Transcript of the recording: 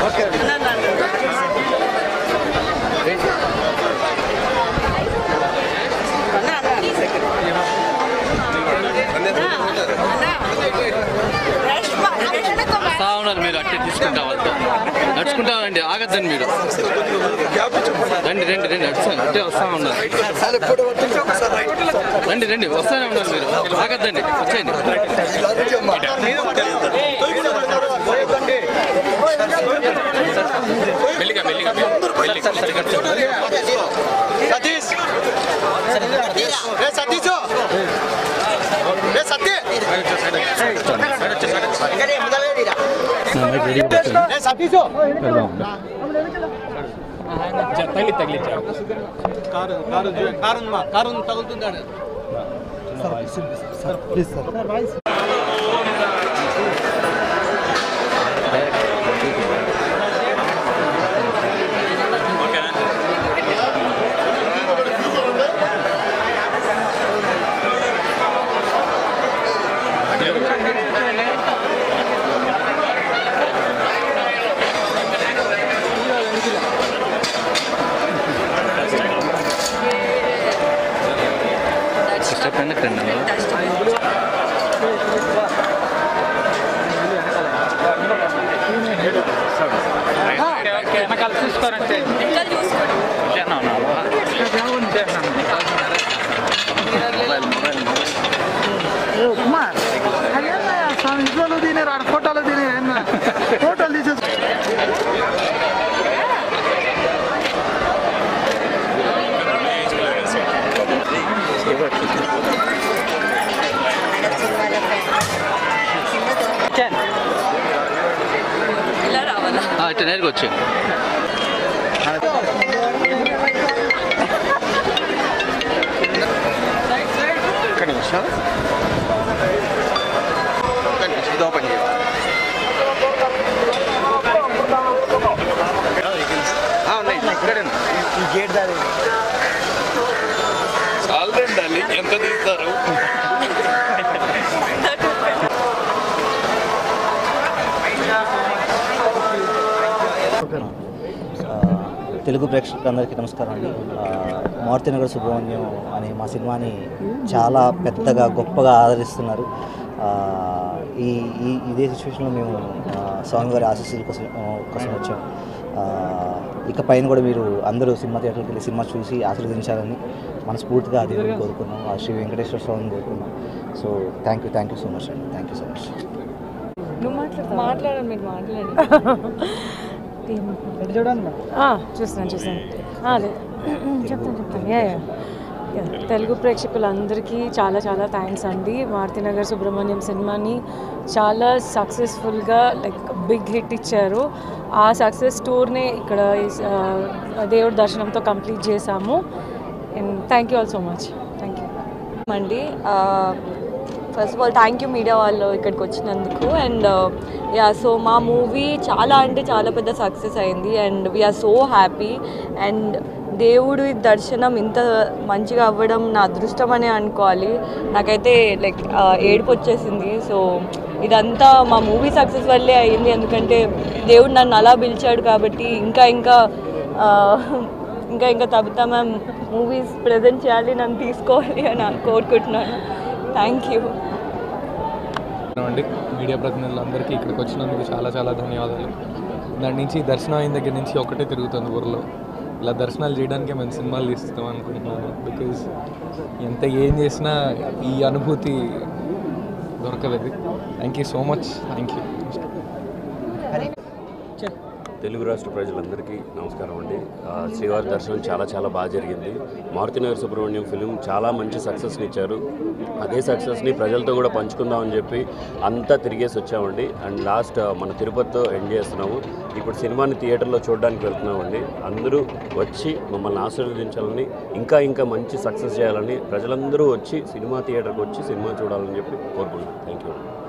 వస్తా ఉన్నారు మీరు అట్టే తీసుకుంటా వాళ్ళతో నడుచుకుంటా రండి ఆగద్దండి మీరు రండి రండి రండి నడుస్తాను అట్టే వస్తా ఉన్నారు రండి రండి వస్తానే ఉన్నారు మీరు ఆగద్దండి వచ్చేయండి సతీష్ రే సతీష్ రే సతీ రే సతీష్ తగిలి తగిలిచ్చా కారు కారు కారు కారు తగులుతుందాడు చెప్పండి రండి వెనకాల చూసుకోరంటే కుమార్ ఇంట్లో తినే రాడు ఫోటోలు తినే ఫోటోలు తీసేసి ఇలా రావాలా ఇట్లా నేరుగా వచ్చేయండి ఇది ఓపెన్ చేయాలి ఉన్నాయి ఇక్కడే ఈ గేట్ దారి చాలండి ఎంత తీస్తారు ఆ, తెలుగు ప్రేక్షకులందరికీ నమస్కారం అండి ఆ, మారుతినగర్ సుబ్రహ్మణ్యం అనే మా సినిమాని చాలా పెద్దగా గొప్పగా ఆదరిస్తున్నారు ఆ, ఈ ఈ ఇదే సిచ్యువేషన్లో మేము ఆ, స్వామివారి ఆశీస్సుల కోసం ఆ, కోసం వచ్చాం ఆ, ఇక పైన కూడా మీరు అందరూ సినిమా థియేటర్కి వెళ్ళి సినిమా చూసి ఆశీర్వదించాలని మనస్ఫూర్తిగా అది కోరుకున్నాం ఆ శ్రీ వెంకటేశ్వర స్వామిని కోరుకున్నాం so thank you thank you so much అండి థ్యాంక్ యూ సో మచ్ నువ్వు మాట్లాడు మాట్లాడండి మీరు మాట్లాడండి చూడండి ఆ, చూస్తాను చూస్తాను ఆ, అదే చెప్తాను చెప్తాను యా యా యా. తెలుగు ప్రేక్షకులందరికీ చాలా చాలా థ్యాంక్స్ అండి మారుతినగర్ సుబ్రహ్మణ్యం సినిమాని చాలా సక్సెస్ఫుల్గా లైక్ బిగ్ హిట్ ఇచ్చారు ఆ సక్సెస్ టూర్ని ఇక్కడ ఈ స- ఆ, దేవుడి దర్శనంతో కంప్లీట్ చేశాము and thank you all so much thank you అండి first of all thank you media వాళ్ళు ఇక్కడికి వచ్చినందుకు అండ్ యా సో మా మూవీ చాలా అంటే చాలా పెద్ద సక్సెస్ అయింది and we are so happy and దేవుడి దర్శనం ఇంత మంచిగా అవ్వడం నా అదృష్టం అనే అనుకోవాలి నాకైతే లైక్ ఏడుపు వచ్చేసింది సో ఇదంతా మా మూవీ సక్సెస్ వల్లే అయింది ఎందుకంటే దేవుడు నన్ను అలా పిలిచాడు కాబట్టి ఇంకా ఇంకా ఆ, ఇంకా ఇంకా తబితా మ్యామ్ మూవీస్ ప్రజెంట్ చేయాలి నన్ను తీసుకోవాలి అని నేను కోరుకుంటున్నాను థ్యాంక్ యూ అండి మీడియా ప్రతినిధులందరికీ ఇక్కడికి వచ్చినందుకు చాలా చాలా ధన్యవాదాలు దాని నుంచి దర్శనం అయిన దగ్గర నుంచి ఒకటే తిరుగుతుంది ఊర్లో ఇలా దర్శనాలు చేయడానికే మేము సినిమాలు తీస్తాం అనుకుంటున్నాను బికాజ్ ఎంత ఏం చేసినా ఈ అనుభూతి దొరకలేదు thank you so much thank you Telugu రాష్ట్ర ప్రజలందరికీ నమస్కారం అండి ఆ, శ్రీవారి దర్శనం చాలా చాలా బాగా జరిగింది మారుతినగర్ సుబ్రహ్మణ్యం ఫిలిం చాలా మంచి సక్సెస్ని ఇచ్చారు అదే సక్సెస్ని ప్రజలతో కూడా పంచుకుందామని చెప్పి అంతా తిరిగేసి వచ్చామండి అండ్ లాస్ట్ మన తిరుపతితో ఎండ్ చేస్తున్నాము ఇప్పుడు సినిమాని థియేటర్లో చూడడానికి వెళ్తున్నామండి అందరూ వచ్చి మమ్మల్ని ఆశీర్వదించాలని ఇంకా ఇంకా మంచి సక్సెస్ చేయాలని ప్రజలందరూ వచ్చి సినిమా థియేటర్కి వచ్చి సినిమా చూడాలని చెప్పి కోరుకుంటున్నాను థ్యాంక్ యూ